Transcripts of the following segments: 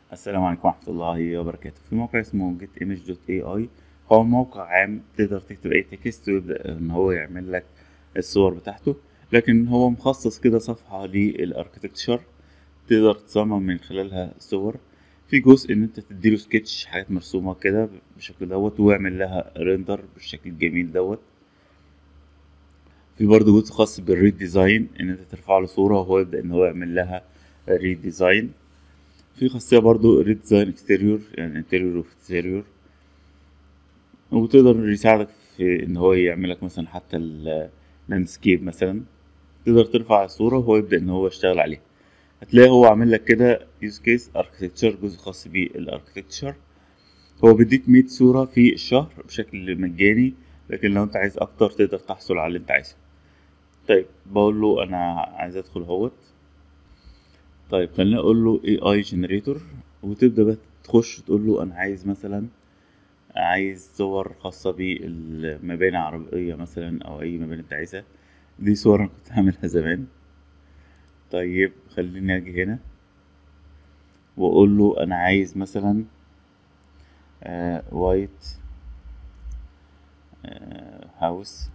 السلام عليكم ورحمة الله وبركاته في موقع اسمه get image دوت اي اي هو موقع عام تقدر تكتب اي تكست ويبدأ ان هو يعمل لك الصور بتاعته لكن هو مخصص كده صفحة للاركتكتشر تقدر تصمم من خلالها صور في جزء ان انت تديله سكتش حاجات مرسومة كده بالشكل دوت ويعمل لها ريندر بالشكل الجميل دوت في برضه جزء خاص بالريد ديزاين ان انت ترفع له صورة وهو يبدأ ان هو يعمل لها ريد ديزاين في خاصية برضو ريد ديزاين اكستيريور يعني انتيريور واكستيريور وتقدر يساعدك في ان هو يعملك مثلا حتى اللاندسكيب مثلا تقدر ترفع الصورة وهو يبدأ ان هو يشتغل عليها هتلاقي هو عامل لك كده يوز كيس اركتكتشر جزء خاص بالاركتكتشر هو بيديك 100 صورة في الشهر بشكل مجاني لكن لو انت عايز اكتر تقدر تحصل على اللي انت عايزه طيب بقول له انا عايز ادخل اهوت طيب خلينا اقول له اي اي جنريتور وتبدا بقى تخش تقول له انا عايز مثلا عايز صور خاصة بالمباني عربية مثلا او اي مباني انت عايزها دي صور انا كنت عاملها زمان طيب خليني اجي هنا واقول له انا عايز مثلا آه وايت آه هاوس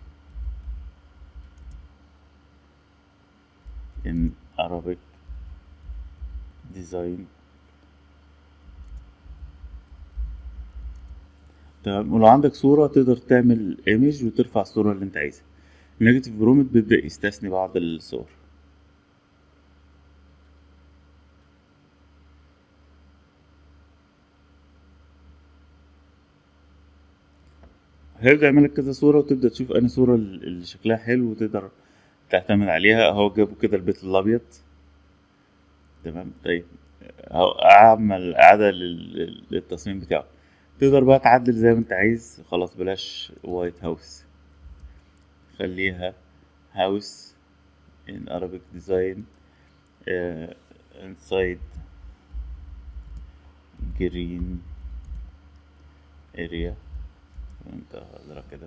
in Arabic ديزاين تمام ولو عندك صورة تقدر تعمل ايمج وترفع الصورة اللي انت عايزها النيجاتيف برومت بيبدأ يستثني بعض الصور هيبدأ يعمل لك كذا صورة وتبدأ تشوف أنهي صورة اللي شكلها حلو وتقدر تعتمد عليها هو جابوا كده البيت الأبيض تمام طيب اعمل اعادة للتصميم بتاعه تقدر بقى تعدل زي ما انت عايز خلاص بلاش وايت هاوس خليها هاوس in Arabic design uh, inside green area انت حضرتك كده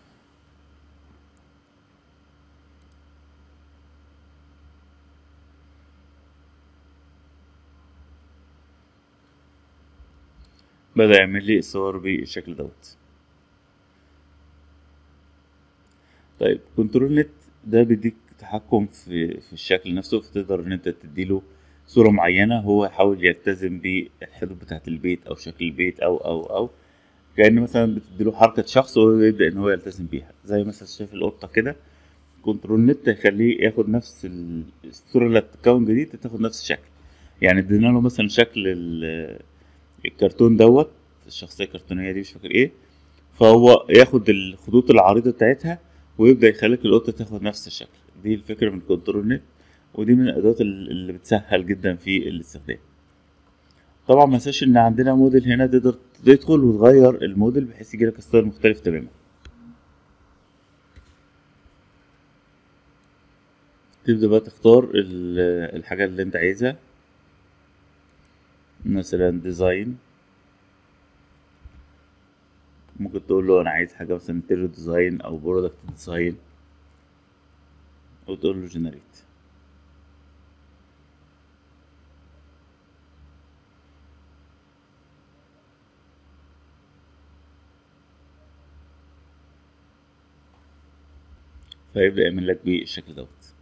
بدأ يعمل لي صور بالشكل دوت طيب كنترول نت ده بيديك تحكم في, في الشكل نفسه فتقدر ان انت تديله صورة معينة هو يحاول يلتزم بالحدود بتاعة البيت او شكل البيت او او او كأن مثلا بتديله حركة شخص وهو يبدأ ان هو يلتزم بيها زي مثلا شايف القطة كده كنترول نت يخليه ياخد نفس الصورة اللي هتتكون جديد تاخد نفس الشكل يعني ادينا له مثلا شكل الكرتون دوت الشخصية الكرتونية دي مش فاكر ايه فهو ياخد الخطوط العريضة بتاعتها ويبدأ يخليك القطة تاخد نفس الشكل دي الفكرة من كنترول نت ودي من الأدوات اللي بتسهل جدا في الاستخدام طبعا ما تنساش ان عندنا موديل هنا تقدر تدخل وتغير الموديل بحيث يجيلك ستايل مختلف تماما تبدأ بقى تختار الحاجة اللي انت عايزها مثلا ديزاين ممكن تقول له انا عايز حاجه مثلا انتيريور ديزاين او برودكت ديزاين وتقول له جنريت فيبدأ يعمل لك بالشكل دوت